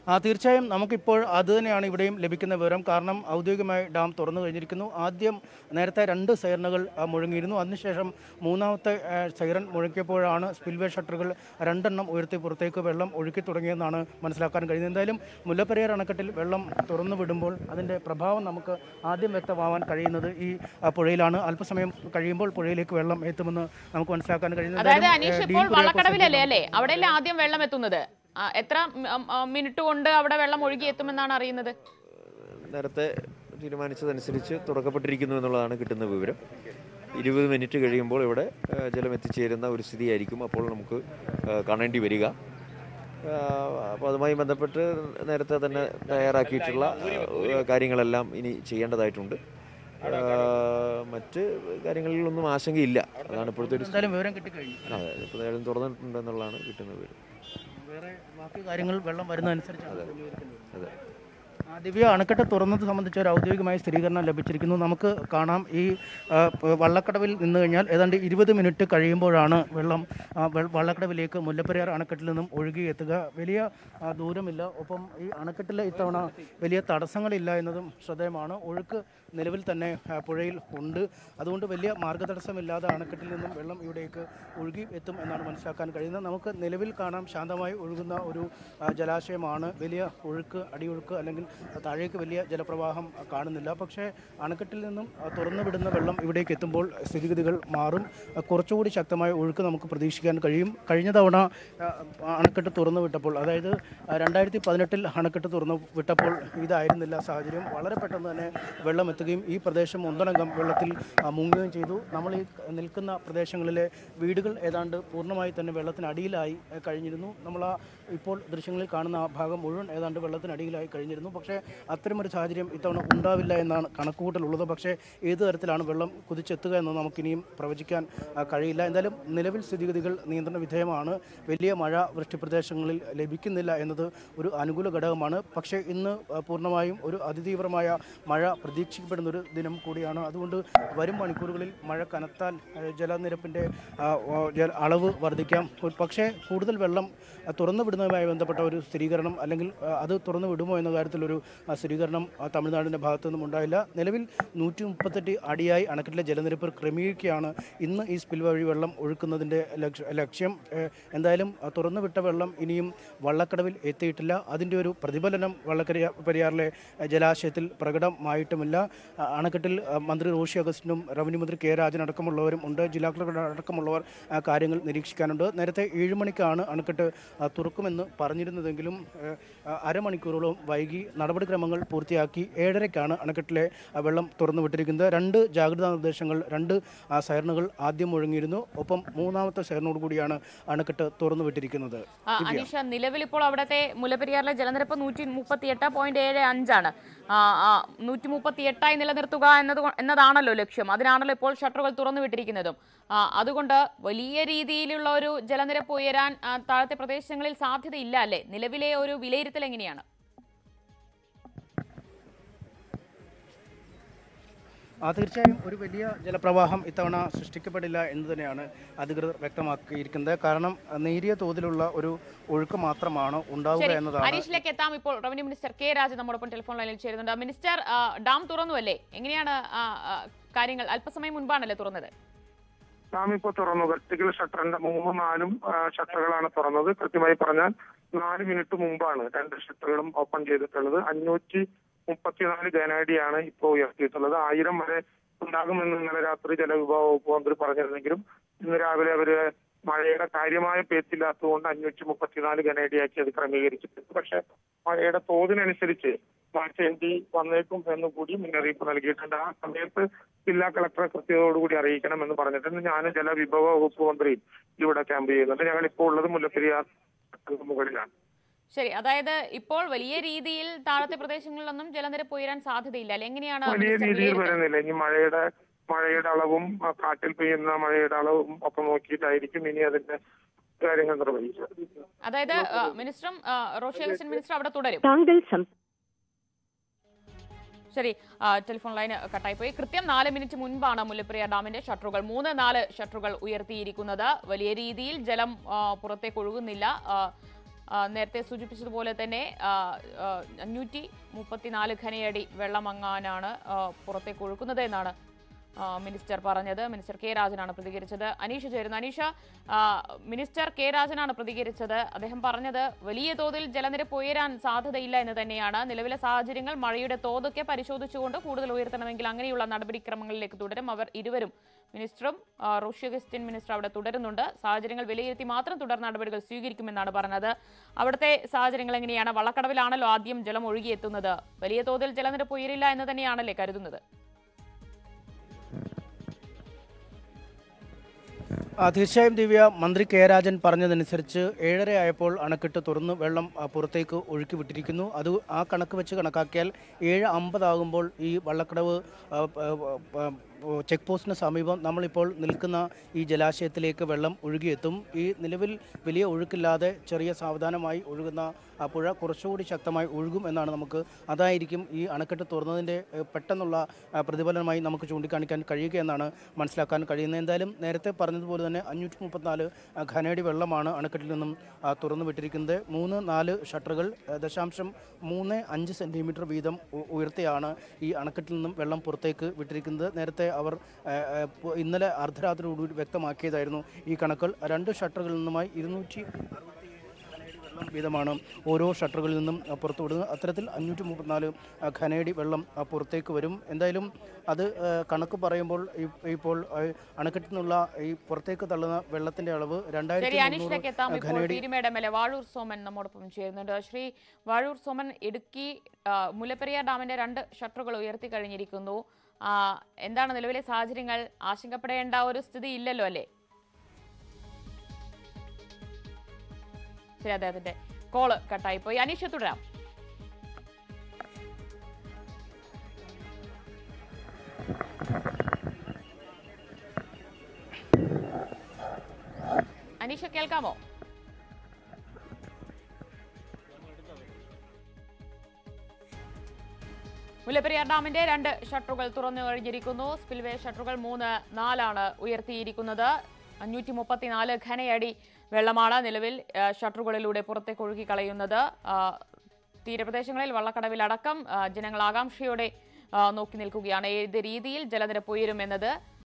ആ തീർച്ചയായും നമുക്കിപ്പോൾ അത് തന്നെയാണ് ഇവിടെയും ലഭിക്കുന്ന വിവരം കാരണം ഔദ്യോഗികമായി ഡാം തുറന്നു കഴിഞ്ഞിരിക്കുന്നു ആദ്യം നേരത്തെ രണ്ട് സൈറനുകൾ ആ, മുഴങ്ങിയിരുന്നു അതിനുശേഷം മൂന്നാമത്തെ ആ, സൈറൻ മുഴക്കിയപ്പോഴാണ് സ്പിൽവേ ഷട്ടറുകൾ രണ്ടെണ്ണം ഉയർത്തി പുറത്തേക്ക് വെള്ളം ഒഴുക്കി തുടങ്ങിയെന്നാണ് മനസ്സിലാക്കാൻ കഴിയുന്നത് എന്തായാലും മുല്ലപ്പെരിയാർ അണക്കെട്ടിൽ വെള്ളം തുറന്നു വിടുമ്പോൾ അതിൻ്റെ പ്രഭാവം നമുക്ക് ആദ്യം വ്യക്തമാവാൻ കഴിയുന്നത് ഈ ആ, പുഴയിലാണ് അല്പസമയം കഴിയുമ്പോൾ പുഴയിലേക്ക് വെള്ളം എത്തുമെന്ന് നമുക്ക് മനസ്സിലാക്കാൻ കഴിയുന്നത് അതായത് എന്തായാലും, അനീഷ് ഏ, ഇപ്പോൾ ഡീൻ കുര്യാക്കോസ് വള്ളക്കടവിലല്ലേ അല്ലേ അവിടെയല്ലേ ആദ്യം വെള്ളം എത്തുന്നത് ആ, എത്ര ഉം, ആ, മിനിറ്റ് കൊണ്ട് അവിടെ വെള്ളം ഒഴുകി എത്തുമെന്നാണ് അറിയുന്നത് നേരത്തെ തീരുമാനിച്ചതനുസരിച്ച് തുറക്കപ്പെട്ടിരിക്കുന്നു എന്നുള്ളതാണ് കിട്ടുന്ന വിവരം ഇരുപത് മിനിറ്റ് കഴിയുമ്പോൾ ഇവിടെ ആ, ജലം എത്തിച്ചേരുന്ന ഒരു സ്ഥിതിയായിരിക്കും അപ്പോൾ നമുക്ക് ആ, കാണേണ്ടി വരിക അപ്പോൾ അതുമായി ബന്ധപ്പെട്ട് നേരത്തെ തന്നെ തയ്യാറാക്കിയിട്ടുള്ള ആ, കാര്യങ്ങളെല്ലാം ഇനി ചെയ്യേണ്ടതായിട്ടുണ്ട് ആ, മറ്റ് കാര്യങ്ങളിലൊന്നും ആശങ്കയില്ല അതാണ് ഇപ്പോഴത്തെ ഒരു എന്തായാലും വിവരം കിട്ടിക്കഴിഞ്ഞു അതെ ഇപ്പോൾ ഏതായാലും തുറന്നിട്ടുണ്ടെന്നുള്ളതാണ് കിട്ടുന്ന വിവരം വേറെ ബാക്കി കാര്യങ്ങൾ വെള്ളം വരുന്നതനുസരിച്ചാണ് ക്രമീകരിക്കുന്നത്. അതെ ആ, ദിവ്യ അണക്കെട്ട് തുറന്നത് സംബന്ധിച്ച ഒരു ഔദ്യോഗികമായ സ്ഥിരീകരണം ലഭിച്ചിരിക്കുന്നു നമുക്ക് കാണാം ഈ ആ, പ- വള്ളക്കടവിൽ നിന്ന് കഴിഞ്ഞാൽ ഏതാണ്ട് ഇരുപത് മിനിറ്റ് കഴിയുമ്പോഴാണ് വെള്ളം ആ, വെ- വള്ളക്കടവിലേക്ക് മുല്ലപ്പെരിയാർ അണക്കെട്ടിൽ നിന്നും ഒഴുകി എത്തുക വലിയ ആ, ദൂരമില്ല ഒപ്പം ഈ അണക്കെട്ടിൽ ഇത്തവണ വലിയ തടസ്സങ്ങളില്ല എന്നതും ശ്രദ്ധേയമാണ് ഒഴുക്ക് നിലവിൽ തന്നെ ആ, പുഴയിൽ ഉണ്ട് അതുകൊണ്ട് വലിയ മാർഗതടസ്സമില്ലാതെ അണക്കെട്ടിൽ നിന്നും വെള്ളം ഇവിടേക്ക് ഒഴുകി എത്തും എന്നാണ് മനസ്സിലാക്കാൻ കഴിയുന്നത് നമുക്ക് നിലവിൽ കാണാം ശാന്തമായി ഒഴുകുന്ന ഒരു ആ, ജലാശയമാണ് വലിയ ഒഴുക്ക് അടിയൊഴുക്ക് അല്ലെങ്കിൽ താഴേക്ക് വലിയ ജലപ്രവാഹം ആ, കാണുന്നില്ല പക്ഷേ അണക്കെട്ടിൽ നിന്നും ആ, തുറന്നു വിടുന്ന വെള്ളം ഇവിടേക്ക് എത്തുമ്പോൾ സ്ഥിതിഗതികൾ മാറും ആ, കുറച്ചുകൂടി ശക്തമായ ഒഴുക്ക് നമുക്ക് പ്രതീക്ഷിക്കാൻ കഴിയും കഴിഞ്ഞ തവണ ആ, അണക്കെട്ട് തുറന്നു വിട്ടപ്പോൾ അതായത് രണ്ടായിരത്തി പതിനെട്ടിൽ അണക്കെട്ട് തുറന്നു വിട്ടപ്പോൾ ഇതായിരുന്നില്ല സാഹചര്യം വളരെ പെട്ടെന്ന് തന്നെ വെള്ളം എത്തുകയും ഈ പ്രദേശം ഒന്നടങ്കം വെള്ളത്തിൽ ആ, മുങ്ങുകയും ചെയ്തു നമ്മൾ ഈ നിൽക്കുന്ന പ്രദേശങ്ങളിലെ വീടുകൾ ഏതാണ്ട് പൂർണ്ണമായി തന്നെ വെള്ളത്തിനടിയിലായി ആ, കഴിഞ്ഞിരുന്നു നമ്മൾ ആ ഇപ്പോൾ ദൃശ്യങ്ങളിൽ കാണുന്ന ആ ഭാഗം മുഴുവൻ ഏതാണ്ട് വെള്ളത്തിനടിയിലായി കഴിഞ്ഞിരുന്നു പക്ഷേ അത്തരമൊരു സാഹചര്യം ഇത്തവണ ഉണ്ടാവില്ല എന്നാണ് കണക്കുകൂട്ടലുള്ളത് പക്ഷേ ഏത് തരത്തിലാണ് വെള്ളം കുതിച്ചെത്തുക എന്ന് നമുക്കിനിയും പ്രവചിക്കാൻ ആ, കഴിയില്ല എന്തായാലും നിലവിൽ സ്ഥിതിഗതികൾ നിയന്ത്രണ വിധേയമാണ് വലിയ മഴ വൃഷ്ടിപ്രദേശങ്ങളിൽ ലഭിക്കുന്നില്ല എന്നത് ഒരു അനുകൂല ഘടകമാണ് പക്ഷേ ഇന്ന് ആ, പൂർണ്ണമായും ഒരു അതിതീവ്രമായ മഴ പ്രതീക്ഷിക്കപ്പെടുന്ന ഒരു ദിനം കൂടിയാണ് അതുകൊണ്ട് വരും മണിക്കൂറുകളിൽ മഴ കനത്താൽ ആ, ജലനിരപ്പിൻ്റെ ആ, ഓ, ജല- അളവ് വർദ്ധിക്കാം ഒരു പക്ഷേ കൂടുതൽ വെള്ളം ആ, തുറന്നു വിടുന്നതുമായി ബന്ധപ്പെട്ട ഒരു സ്ഥിരീകരണം അല്ലെങ്കിൽ ആ, അത് തുറന്നു വിടുമോ എന്ന കാര്യത്തിലൊരു ആ, സ്ഥിരീകരണം ആ, തമിഴ്നാടിൻ്റെ ഭാഗത്തു നിന്നും ഉണ്ടായില്ല നിലവിൽ നൂറ്റി മുപ്പത്തെട്ട് അടിയായി അണക്കെട്ടിലെ ജലനിരപ്പ് ക്രമീകരിക്കുകയാണ് ഇന്ന് ഈ സ്പിൽ വഴി വെള്ളം ഒഴുക്കുന്നതിൻ്റെ ലക്ഷ്യ- ലക്ഷ്യം ഏഹ്, എന്തായാലും ആ, തുറന്നു വിട്ട വെള്ളം ഇനിയും വള്ളക്കടവിൽ എത്തിയിട്ടില്ല അതിൻ്റെ ഒരു പ്രതിഫലനം വള്ളക്കര പെരിയാറിലെ ആ, ജലാശയത്തിൽ പ്രകടമായിട്ടുമില്ല ആ, അണക്കെട്ടിൽ ആ, മന്ത്രി റോഷി അഗസ്റ്റിനും റവന്യൂ മന്ത്രി കെ രാജൻ അടക്കമുള്ളവരും ഉണ്ട് ജില്ലാ കളക്ടർ അടക്കമുള്ളവർ ആ, കാര്യങ്ങൾ നിരീക്ഷിക്കാനുണ്ട് നേരത്തെ ഏഴ് മണിക്കാണ് അണക്കെട്ട് ആ, തുറക്കുമെന്ന് പറഞ്ഞിരുന്നതെങ്കിലും ഏഹ്, ആ, അരമണിക്കൂറോളം വൈകി നടപടിക്രമങ്ങൾ പൂർത്തിയാക്കി ഏഴരയ്ക്കാണ് അണക്കെട്ടിലെ ആ, വെള്ളം തുറന്നു വിട്ടിരിക്കുന്നത് രണ്ട് ജാഗ്രതാ നിർദ്ദേശങ്ങൾ രണ്ട് ആ, സൈറനുകൾ ആദ്യം മുഴങ്ങിയിരുന്നു ഒപ്പം മൂന്നാമത്തെ സൈറനോട് കൂടിയാണ് അണക്കെട്ട് തുറന്നു വിട്ടിരിക്കുന്നത് ആ, അനീഷ നിലവിൽ ഇപ്പോൾ അവിടുത്തെ മുല്ലപ്പെരിയാറിലെ ജലനിരപ്പ് നൂറ്റി മുപ്പത്തി എട്ട് പോയിന്റ് ഏഴ് അഞ്ചാണ് നൂറ്റി മുപ്പത്തി എട്ടായി നിലനിർത്തുക എന്നത് കൊ- എന്നതാണല്ലോ ലക്ഷ്യം അതിനാണല്ലോ ഇപ്പോൾ ഷട്ടറുകൾ തുറന്നു വിട്ടിരിക്കുന്നതും ആ, അതുകൊണ്ട് വലിയ രീതിയിലുള്ള ഒരു ജലനിരപ്പ് ഉയരാൻ ആ, താഴത്തെ പ്രദേശങ്ങളിൽ സാധ്യതയില്ല അല്ലേ നിലവിലെ ഒരു വിലയിരുത്തൽ എങ്ങനെയാണ് ആ തീർച്ചയായും ഒരു വലിയ ജലപ്രവാഹം ഇത്തവണ സൃഷ്ടിക്കപ്പെടില്ല എന്ന് തന്നെയാണ് അധികൃതർ വ്യക്തമാക്കിയിരിക്കുന്നത് കാരണം അഹ്, നേരിയ തോതിലുള്ള ഒരു ഒഴുക്ക് മാത്രമാണ് ഉണ്ടാവുക ശരി എന്നതാണ് അനീഷിലേക്ക് എത്താം ഇപ്പോൾ റവന്യൂ മിനിസ്റ്റർ കെ രാജ് നമ്മോടൊപ്പം ടെലിഫോൺ ലൈനിൽ ചേരുന്നുണ്ട് മിനിസ്റ്റർ ആ, ഡാം തുറന്നു അല്ലേ എങ്ങനെയാണ് ആ, ആ, കാര്യങ്ങൾ അല്പസമയം മുൻപാണല്ലേ തുറന്നത് ഡാം ഇപ്പോൾ തുറന്നു വെർട്ടിക്കൽ ഷട്ടറിന്റെ മൂന്നും നാലും ആ, ഷട്ടറുകളാണ് തുറന്നത് കൃത്യമായി പറഞ്ഞാൽ നാല് മിനിറ്റ് മുമ്പാണ് രണ്ട് ഷട്ടറുകളും ഓപ്പൺ ചെയ്തിട്ടുള്ളത് അഞ്ഞൂറ്റി മുപ്പത്തിനാല് ഘനഅടിയാണ് ഇപ്പോൾ ഉയർത്തിയിട്ടുള്ളത് ആയിരം വരെ ഉണ്ടാകുമെന്ന് ഇന്നലെ രാത്രി ജലവിഭവ വകുപ്പ് മന്ത്രി പറഞ്ഞിരുന്നെങ്കിലും ഇന്ന് രാവിലെ അവര് മഴയുടെ കാര്യമായ പേച്ചില്ലാത്തതുകൊണ്ട് അഞ്ഞൂറ്റി മുപ്പത്തിനാല് ഘനഅടിയാക്കി അത് ക്രമീകരിച്ചിട്ടുണ്ട് പക്ഷെ മഴയുടെ തോതിനനുസരിച്ച് മാറ്റേണ്ടി വന്നേക്കും എന്ന് കൂടി മുന്നറിയിപ്പ് നൽകിയിട്ടുണ്ട് ആ സമയത്ത് ജില്ലാ കളക്ടറെ കൃത്യതയോടുകൂടി അറിയിക്കണം എന്ന് പറഞ്ഞിട്ടുണ്ട് ഞാൻ ജലവിഭവ വകുപ്പ് മന്ത്രി ഇവിടെ ക്യാമ്പ് ചെയ്യുന്നുണ്ട് ഞങ്ങൾ ഇപ്പോൾ ഉള്ളത് മുല്ലപ്പെരിയാർ മുകളിലാണ് ശരി അതായത് ഇപ്പോൾ വലിയ രീതിയിൽ താഴത്തെ പ്രദേശങ്ങളിലൊന്നും ജലനിരപ്പ് ഉയരാൻ സാധ്യതയില്ല അല്ലെ എങ്ങനെയാണ് വലിയ മിനിസ്റ്റർ രീതിയിൽ വിലയിരുത്തുന്നത്? വരുന്നില്ല ഇനി മഴയുടെ മഴയുടെ അളവും ആ, കാറ്റിൽ പെയ്യുന്ന മഴയുടെ അളവും ഒക്കെ നോക്കിയിട്ടായിരിക്കും ഇനി അതിന്റെ കാര്യങ്ങൾ നിർവഹിക്കുക അതായത് ആ, മിനിസ്റ്ററും ആ, റോഷി അഗസ്റ്റിൻ മിനിസ്റ്റർ അവിടെ തുടരും താങ്കൾ സം ശരി ആ, ടെലിഫോൺ ലൈൻ കട്ടായി പോയി കൃത്യം നാല് മിനിറ്റ് മുൻപാണ് മുല്ലപ്പെരിയാർ ഡാമിന്റെ ഷട്ടറുകൾ മൂന്ന് നാല് ഷട്ടറുകൾ ഉയർത്തിയിരിക്കുന്നത് വലിയ രീതിയിൽ ജലം ആ, പുറത്തേക്ക് ഒഴുകുന്നില്ല ആ, ആ, നേരത്തെ സൂചിപ്പിച്ചതുപോലെ തന്നെ ആ, ആ, അഞ്ഞൂറ്റി മുപ്പത്തിനാല് ഖനയടി വെള്ളമങ്ങാനാണ് ആ, പുറത്തേക്ക് ഒഴുക്കുന്നത് എന്നാണ് ആ, മിനിസ്റ്റർ പറഞ്ഞത് മിനിസ്റ്റർ കെ രാജനാണ് പ്രതികരിച്ചത് അനീഷ ചേരുന്നു അനീഷ ആ, മിനിസ്റ്റർ കെ രാജനാണ് പ്രതികരിച്ചത് അദ്ദേഹം പറഞ്ഞത് വലിയ തോതിൽ ജലനിരപ്പ് ഉയരാൻ സാധ്യതയില്ല എന്ന് തന്നെയാണ് നിലവിലെ സാഹചര്യങ്ങൾ മഴയുടെ തോതൊക്കെ പരിശോധിച്ചുകൊണ്ട് കൂടുതൽ ഉയർത്തണമെങ്കിൽ അങ്ങനെയുള്ള നടപടിക്രമങ്ങളിലേക്ക് തുടരും അവർ ഇരുവരും മിനിസ്റ്ററും ആ, റോഷി അഗസ്റ്റിൻ മിനിസ്റ്റർ അവിടെ തുടരുന്നുണ്ട് സാഹചര്യങ്ങൾ വിലയിരുത്തി മാത്രം തുടർ നടപടികൾ സ്വീകരിക്കുമെന്നാണ് പറഞ്ഞത് അവിടുത്തെ സാഹചര്യങ്ങൾ എങ്ങനെയാണ് വള്ളക്കടവിലാണല്ലോ ആദ്യം ജലം ഒഴുകിയെത്തുന്നത് വലിയ തോതിൽ ജലനിരപ്പ് ഉയരില്ല എന്ന് തന്നെയാണല്ലേ കരുതുന്നത് ആ, തീർച്ചയായും ദിവ്യ മന്ത്രി കെ രാജൻ പറഞ്ഞതനുസരിച്ച് ഏഴര ആയപ്പോൾ അണക്കെട്ട് തുറന്ന് വെള്ളം ആ, പുറത്തേക്ക് ഒഴുക്കി വിട്ടിരിക്കുന്നു അത് ആ കണക്ക് വെച്ച് കണക്കാക്കിയാൽ ഏഴ് അമ്പതാകുമ്പോൾ ഈ വള്ളക്കടവ് ആ, ആ, ആ, ചെക്ക് പോസ്റ്റിന് സമീപം നമ്മളിപ്പോൾ നിൽക്കുന്ന ഈ ജലാശയത്തിലേക്ക് വെള്ളം ഒഴുകിയെത്തും ഈ നിലവിൽ വലിയ ഒഴുക്കില്ലാതെ ചെറിയ സാവധാനമായി ഒഴുകുന്ന ആ പുഴ കുറച്ചുകൂടി ശക്തമായി ഒഴുകും എന്നാണ് നമുക്ക് അതായിരിക്കും ഈ അണക്കെട്ട് തുറന്നതിൻ്റെ ഏഹ്, പെട്ടെന്നുള്ള ആ, പ്രതിഫലനമായി നമുക്ക് ചൂണ്ടിക്കാണിക്കാൻ കഴിയുക എന്നാണ് മനസ്സിലാക്കാൻ കഴിയുന്നത് എന്തായാലും നേരത്തെ പറഞ്ഞതുപോലെ തന്നെ അഞ്ഞൂറ്റി മുപ്പത്തിനാല് ഘനയടി വെള്ളമാണ് അണക്കെട്ടിൽ നിന്നും ആ, തുറന്നു വിട്ടിരിക്കുന്നത് മൂന്ന് നാല് ഷട്ടറുകൾ ഏഹ്, ദശാംശം മൂന്ന് അഞ്ച് സെൻറ്റിമീറ്റർ വീതം ഉ- ഉയർത്തിയാണ് ഈ അണക്കെട്ടിൽ നിന്നും വെള്ളം പുറത്തേക്ക് വിട്ടിരിക്കുന്നത് നേരത്തെ അവർ ഏഹ്, ഏഹ്, പു- ഇന്നലെ അർദ്ധരാത്രിയോടുകൂടി വ്യക്തമാക്കിയതായിരുന്നു ഈ കണക്കുകൾ രണ്ട് ഷട്ടറുകളിൽ നിന്നുമായി ഇരുന്നൂറ്റി വെള്ളം വീതമാണ് ഓരോ ഷട്ടറുകളിൽ നിന്നും ആ, പുറത്തു വിടുന്നത് അത്തരത്തിൽ അഞ്ഞൂറ്റി മുപ്പത്തിനാല് ഖനയടി വെള്ളം ആ, പുറത്തേക്ക് വരും എന്തായാലും അത് ആ, കണക്ക് പറയുമ്പോൾ ഈ- ഇപ്പോൾ ആ, അണക്കെട്ടിൽ നിന്നുള്ള ഈ പുറത്തേക്ക് തള്ളുന്ന വെള്ളത്തിന്റെ അളവ് ശരി രണ്ടായിരത്തി അനീഷിലേക്ക് എത്താം ഇപ്പോൾ ഘനയടി Peerumedu M L A Vazhoor Soman നമ്മോടൊപ്പം ചേരുന്നുണ്ട് ശ്രീ വാഴൂർ സോമൻ ഇടുക്കി ആ, മുല്ലപ്പെരിയാർ ഡാമിന്റെ രണ്ട് ഷട്ടറുകൾ ഉയർത്തി കഴിഞ്ഞിരിക്കുന്നു ആ, എന്താണ് നിലവിലെ സാഹചര്യങ്ങൾ ആശങ്കപ്പെടേണ്ട ഒരു സ്ഥിതി ഇല്ലല്ലോ അല്ലേ ശരി അദ്ദേഹത്തിന്റെ കോള് കട്ടായി പോയി അനീഷ തുടരാം അനീഷ കേൾക്കാമോ മുല്ലപ്പെരിയാർ ഡാമിന്റെ രണ്ട് ഷട്ടറുകൾ തുറന്നു കഴിഞ്ഞിരിക്കുന്നു സ്പിൽവേ ഷട്ടറുകൾ മൂന്ന് നാലാണ് ഉയർത്തിയിരിക്കുന്നത് അഞ്ഞൂറ്റി മുപ്പത്തിനാല് ഘനയടി വെള്ളമാണ് നിലവിൽ ആ, ഷട്ടറുകളിലൂടെ പുറത്തേക്ക് ഒഴുകി കളയുന്നത് ആ, തീരപ്രദേശങ്ങളിൽ വള്ളക്കടവിലടക്കം ആ, ജനങ്ങൾ ആകാംക്ഷയോടെ ആ, നോക്കി നിൽക്കുകയാണ് ഏത് രീതിയിൽ ജലനിരപ്പ് ഉയരുമെന്നത്